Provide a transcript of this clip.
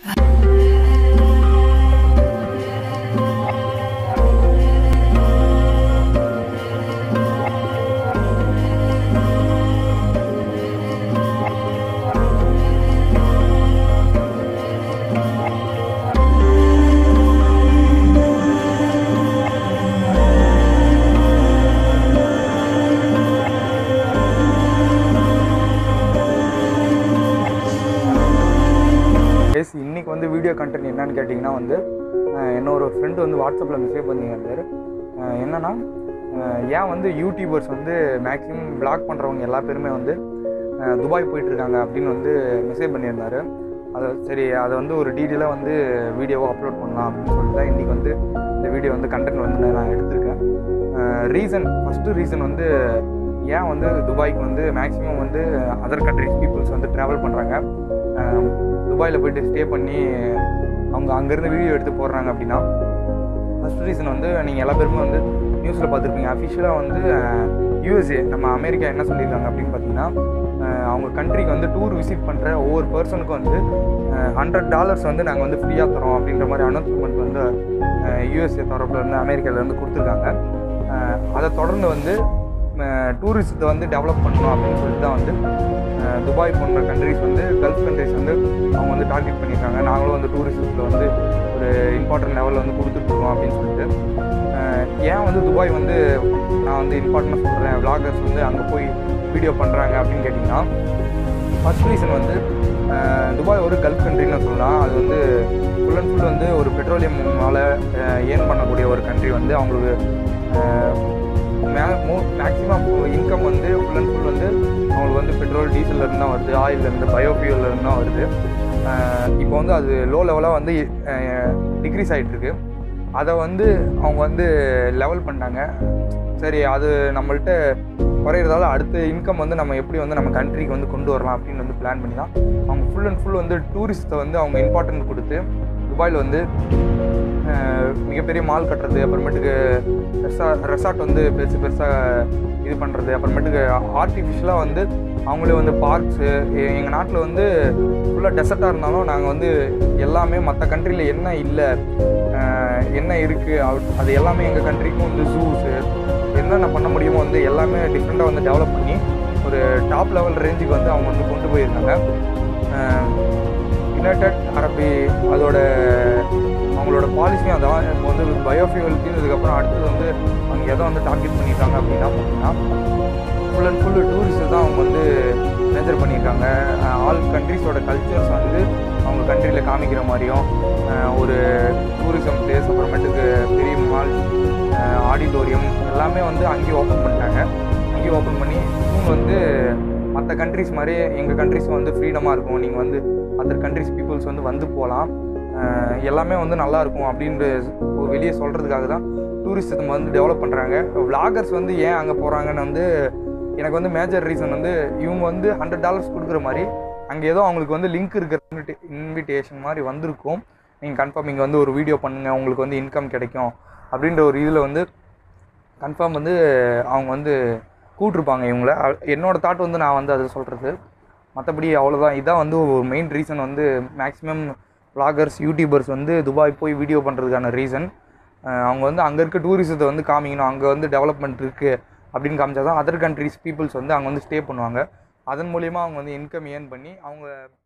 பேசி இன்னைக்கு வந்து வீடியோ கண்டென்ட் என்னன்னு கேட்டிங்கன்னா வந்து அஹ், என்னோட ஃப்ரெண்டு வந்து வாட்ஸ்அப்பில் மெசேஜ் பண்ணியிருந்தார் அஹ், என்னன்னா அஹ், ஏன் வந்து யூடியூபர்ஸ் வந்து மேக்ஸிமம் பிளாக் பண்ணுறவங்க எல்லா பேருமே வந்து அஹ், துபாய் போயிட்டுருக்காங்க அப்படின்னு வந்து மெசேஜ் பண்ணியிருந்தாரு அதை சரி அதை வந்து ஒரு டீட்டெயிலாக வந்து வீடியோவை அப்லோட் பண்ணலாம் அப்படின்னு சொல்லிட்டு தான் இன்றைக்கி வந்து இந்த வீடியோ வந்து கண்டென்ட் வந்து நான் எடுத்திருக்கேன் ரீசன் ஃபஸ்ட்டு ரீசன் வந்து ஏன் வந்து துபாய்க்கு வந்து மேக்ஸிமம் வந்து அதர் கண்ட்ரிஸ் பீப்புள்ஸ் வந்து ட்ராவல் பண்ணுறாங்க துபாயில் போயிட்டு ஸ்டே பண்ணி அவங்க அங்கேருந்து வீடியோ எடுத்து போடுறாங்க அப்படின்னா ஃபஸ்ட் ரீசன் வந்து நீங்கள் எல்லா பேருமே வந்து நியூஸில் பார்த்துருப்பீங்க அஃபிஷியலாக வந்து யூஎஸ்ஏ நம்ம அமெரிக்கா என்ன சொல்லியிருக்காங்க அப்படின்னு பார்த்தீங்கன்னா அஹ், அவங்க கண்ட்ரிக்கு வந்து டூர் விசிட் பண்ணுற ஒவ்வொரு பர்சனுக்கும் வந்து ஹண்ட்ரட் டாலர்ஸ் வந்து நாங்கள் வந்து ஃப்ரீயாக தரோம் அப்படின்ற மாதிரி அனௌன்ஸ்மெண்ட் வந்து யூஎஸ்ஏ தரப்புலேருந்து அமெரிக்காவிலேருந்து கொடுத்துருக்காங்க அஹ், அதை தொடர்ந்து வந்து டூரிசத்தை வந்து டெவலப் பண்ணணும் அப்படின்னு சொல்லிட்டு தான் வந்து அஹ், துபாய் போன்ற கண்ட்ரிஸ் வந்து கல்ஃப் கண்ட்ரிஸ் வந்து அவங்க வந்து டார்கெட் பண்ணியிருக்காங்க நாங்களும் வந்து டூரிசத்தில் வந்து ஒரு இம்பார்ட்டன்ட் லெவலில் வந்து கொடுத்துட்ருக்கோம் அப்படின்னு சொல்லிட்டு அஹ், ஏன் வந்து துபாய் வந்து நான் வந்து இம்பார்ட்டன்ட் சொல்கிறேன் விளாகர்ஸ் வந்து அங்கே போய் வீடியோ பண்ணுறாங்க அப்படின்னு கேட்டிங்கன்னா ஃபர்ஸ்ட் ரீசன் வந்து அஹ், துபாய் ஒரு கல்ஃப் கண்ட்ரின்னு சொல்லலாம் அது வந்து ஃபுல் அண்ட் ஃபுல் வந்து ஒரு பெட்ரோலியம் மேலே ஏர்ன் பண்ணக்கூடிய ஒரு கண்ட்ரி வந்து அவங்களுக்கு மே மோ மேக்ஸிமம் இன்கம் வந்து ஃபுல் அண்ட் ஃபுல் வந்து அவங்களுக்கு வந்து பெட்ரோல் டீசல்ல இருந்து தான் வருது ஆயிலேருந்து பயோஃபியூல்ல இருந்து தான் வருது இப்போ வந்து அது லோ லெவலாக வந்து டிக்ரீஸ் ஆகிட்டு இருக்கு அதை வந்து அவங்க வந்து லெவல் பண்ணாங்க சரி அது நம்மள்ட்ட குறையிறதால அடுத்த இன்கம் வந்து நம்ம எப்படி வந்து நம்ம கண்ட்ரிக்கு வந்து கொண்டு வரலாம் அப்படின்னு வந்து பிளான் பண்ணி தான் அவங்க ஃபுல் அண்ட் ஃபுல் வந்து டூரிஸ்ட்டை வந்து அவங்க இம்பார்ட்டன்ட் கொடுத்து துபாயில் வந்து அஹ், மிகப்பெரிய மால் கட்டுறது அப்புறமேட்டுக்கு ரெசா ரெசார்ட் வந்து பெருசு பெருசாக இது பண்ணுறது அப்புறமேட்டுக்கு ஆர்டிஃபிஷியலாக வந்து அவங்களே வந்து பார்க்ஸு எங்கள் நாட்டில் வந்து ஃபுல்லாக டெசர்ட்டாக இருந்தாலும் நாங்கள் வந்து எல்லாமே மற்ற கண்ட்ரியில் என்ன இல்லை என்ன இருக்குது அது எல்லாமே எங்கள் கண்ட்ரிக்கும் வந்து ஜூஸு என்னென்ன பண்ண முடியுமோ வந்து எல்லாமே டிஃப்ரெண்ட்டாக வந்து டெவலப் பண்ணி ஒரு டாப் லெவல் ரேஞ்சுக்கு வந்து அவங்க வந்து கொண்டு போயிருந்தாங்க யுனைடெட் அரபி அதோட அவங்களோட பாலிசியும் அதான் இப்போ வந்து பயோஃபியூவல் தீர்ந்ததுக்கப்புறம் அடுத்தது வந்து அவங்க எதை வந்து டார்கெட் பண்ணியிருக்காங்க அப்படின்னா பார்த்தீங்கன்னா ஃபுல் அண்ட் ஃபுல் டூரிஸ்ட் தான் அவங்க வந்து மேஜர் பண்ணியிருக்காங்க ஆல் கண்ட்ரிஸோட கல்ச்சர்ஸ் வந்து அவங்க கண்ட்ரியில் காமிக்கிற மாதிரியும் அஹ், ஒரு டூரிசம் பிளேஸ் அப்புறமேட்டுக்கு பெரிய மால் ஆடிட்டோரியம் எல்லாமே வந்து அங்கேயே ஓப்பன் பண்ணிட்டாங்க அங்கேயே ஓப்பன் பண்ணி இவங்க வந்து மற்ற கண்ட்ரிஸ் மாதிரி எங்கள் கண்ட்ரிஸ் வந்து ஃப்ரீடமாக இருக்கும் நீங்கள் வந்து அதர் கண்ட்ரிஸ் பீப்புள்ஸ் வந்து வந்து போகலாம் அஹ் எல்லாமே வந்து நல்லா இருக்கும் அப்படின்ற ஒரு வெளியே சொல்கிறதுக்காக தான் டூரிசம் வந்து டெவலப் பண்ணுறாங்க விளாகர்ஸ் வந்து ஏன் அங்கே போகிறாங்கன்னு வந்து எனக்கு வந்து மேஜர் ரீசன் வந்து இவங்க வந்து ஹண்ட்ரட் டாலர்ஸ் கொடுக்குற மாதிரி அங்கே ஏதோ அவங்களுக்கு வந்து லிங்க் இருக்கிற இன்விடேஷன் மாதிரி வந்திருக்கும் நீங்கள் கன்ஃபார்ம் இங்கே வந்து ஒரு வீடியோ பண்ணுங்கள் உங்களுக்கு வந்து இன்கம் கிடைக்கும் அப்படின்ற ஒரு இதில் வந்து கன்ஃபார்ம் வந்து அவங்க வந்து கூட்டிருப்பாங்க இவங்கள அ- என்னோட தாட் வந்து நான் வந்து அதை சொல்கிறது மற்றபடி அவ்வளோதான் இதான் வந்து ஒரு மெயின் ரீசன் வந்து மேக்ஸிமம் vloggers யூடியூபர்ஸ் வந்து துபாய் போய் வீடியோ பண்ணுறதுக்கான ரீசன் அவங்க வந்து அங்கே இருக்க டூரிசத்தை வந்து காமிக்கணும் அங்கே வந்து டெவலப்மெண்ட் இருக்குது அப்படின்னு காமிச்சா தான் அதர் கண்ட்ரிஸ் பீப்புள்ஸ் வந்து அங்கே வந்து ஸ்டே பண்ணுவாங்க அதன் மூலியமாக அவங்க வந்து இன்கம் ஏர்ன் பண்ணி அவங்க